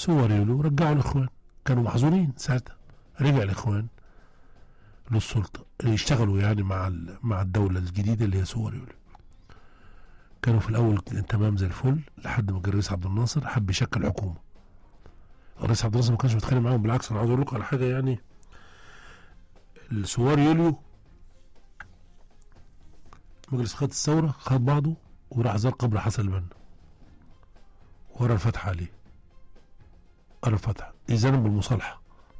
صور يوليو رجعوا الاخوان كانوا محظورين ساعتها رجع الاخوان للسلطه يشتغلوا يعني مع ال- مع الدوله الجديده اللي هي صور يوليو كانوا في الاول تمام زي الفل لحد ما جه الرئيس عبد الناصر حب يشكل حكومه الرئيس عبد الناصر ما كانش متخانق معاهم بالعكس انا عاوز اقول لكم على حاجه يعني الثوار يوليو مجلس قيادة الثورة خد بعضه وراح زار قبر حسن البنا ورا الفتح عليه قرا الفتح إذانا بالمصالحة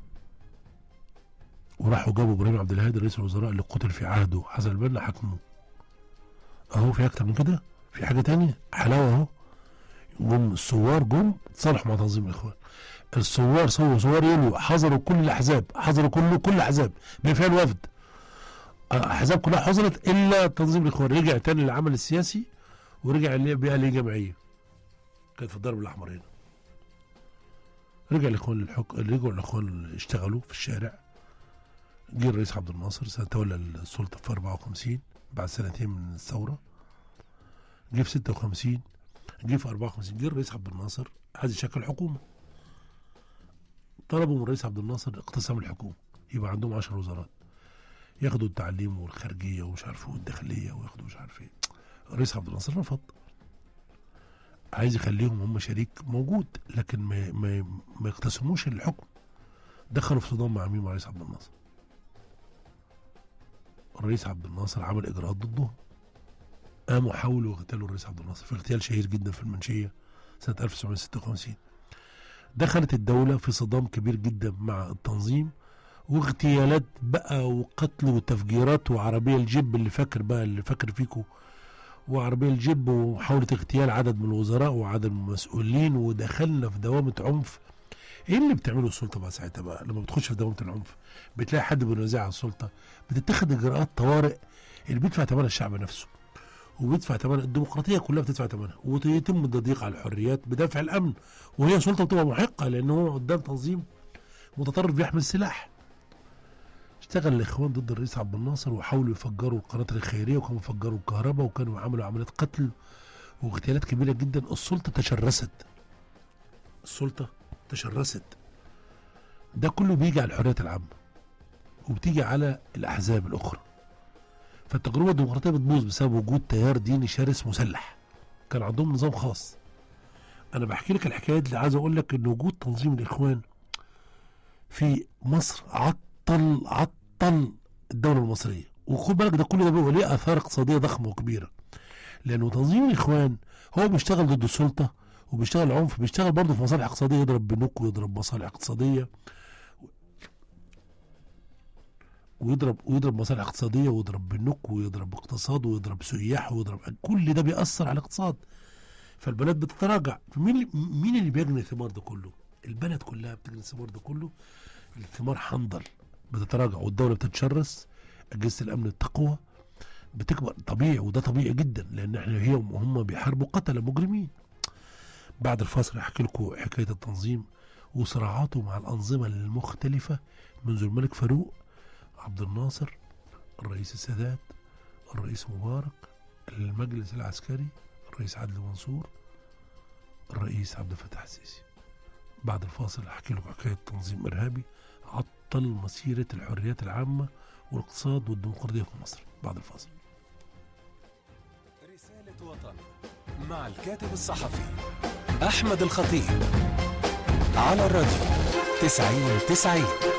وراحوا جابوا إبراهيم عبد الهادي رئيس الوزراء اللي قتل في عهده حسن البنا حكمه أهو في أكتر من كده في حاجة تانية حلاوة أهو جم الثوار جم تصالحوا مع تنظيم الإخوان الثوار سووا ثوار يلو حضروا كل الأحزاب حضروا كل كل الأحزاب بفعل وفد احزاب كلها حضرت الا تنظيم الاخوان رجع تاني للعمل السياسي ورجع اللي بقى ليه جمعيه كانت في الضرب الاحمر هنا رجع الاخوان للحكم رجعوا الاخوان اشتغلوا في الشارع جه الرئيس عبد الناصر سنة تولى السلطة في 54 بعد سنتين من الثورة جه في 56 جه في 54 جه الرئيس عبد الناصر عايز يشكل حكومة طلبوا من الرئيس عبد الناصر اقتسام الحكومة يبقى عندهم 10 وزارات ياخدوا التعليم والخارجيه ومش عارف والداخليه وياخدوا مش عارف ايه الرئيس عبد الناصر رفض عايز يخليهم هم شريك موجود لكن ما ما ما يقتسموش الحكم دخلوا في صدام مع مين مع الرئيس عبد الناصر الرئيس عبد الناصر عمل اجراءات ضدهم قاموا حاولوا يغتالوا الرئيس عبد الناصر في اغتيال شهير جدا في المنشيه سنه 1956 دخلت الدوله في صدام كبير جدا مع التنظيم واغتيالات بقى وقتل وتفجيرات وعربيه الجيب اللي فاكر بقى اللي فاكر فيكو وعربيه الجيب ومحاوله اغتيال عدد من الوزراء وعدد من المسؤولين ودخلنا في دوامه عنف ايه اللي بتعمله السلطه بقى ساعتها بقى لما بتخش في دوامه العنف بتلاقي حد بينازع على السلطه بتتخذ اجراءات طوارئ اللي بيدفع ثمنها الشعب نفسه وبيدفع ثمن الديمقراطيه كلها بتدفع ثمنها ويتم التضييق على الحريات بدافع الامن وهي سلطه بتبقى محقه لان هو قدام تنظيم متطرف بيحمل سلاح اشتغل الاخوان ضد الرئيس عبد الناصر وحاولوا يفجروا القناطر الخيريه وكانوا فجروا الكهرباء وكانوا عملوا عمليات قتل واغتيالات كبيره جدا السلطه تشرست السلطه تشرست ده كله بيجي على الحريات العامه وبتيجي على الاحزاب الاخرى فالتجربه الديمقراطيه بتبوظ بسبب وجود تيار ديني شرس مسلح كان عندهم نظام خاص انا بحكي لك الحكايه دي عايز اقول لك ان وجود تنظيم الاخوان في مصر عطل عطل الدوله المصريه وخد بالك ده كل ده بيبقى ليه اثار اقتصاديه ضخمه وكبيره لانه تنظيم الاخوان هو بيشتغل ضد السلطه وبيشتغل عنف بيشتغل برضه في مصالح اقتصاديه يضرب بنوك ويضرب مصالح اقتصاديه ويضرب ويضرب مصالح اقتصاديه ويضرب بنوك ويضرب اقتصاد ويضرب سياح ويضرب كل ده بيأثر على الاقتصاد فالبلد بتتراجع مين مين اللي بيجني الثمار ده كله؟ البلد كلها بتجني الثمار ده كله الثمار حنظل بتتراجع والدوله بتتشرس اجهزه الامن التقوى بتكبر طبيعي وده طبيعي جدا لان احنا هي هم بيحاربوا قتله مجرمين بعد الفاصل احكي لكم حكايه التنظيم وصراعاته مع الانظمه المختلفه منذ الملك فاروق عبد الناصر الرئيس السادات الرئيس مبارك المجلس العسكري الرئيس عدلي منصور الرئيس عبد الفتاح السيسي بعد الفاصل احكي لكم حكايه تنظيم ارهابي عطل مسيره الحريات العامه والاقتصاد والديمقراطيه في مصر بعد الفاصل رسالة وطن مع الكاتب الصحفي أحمد الخطيب على الراديو تسعين تسعين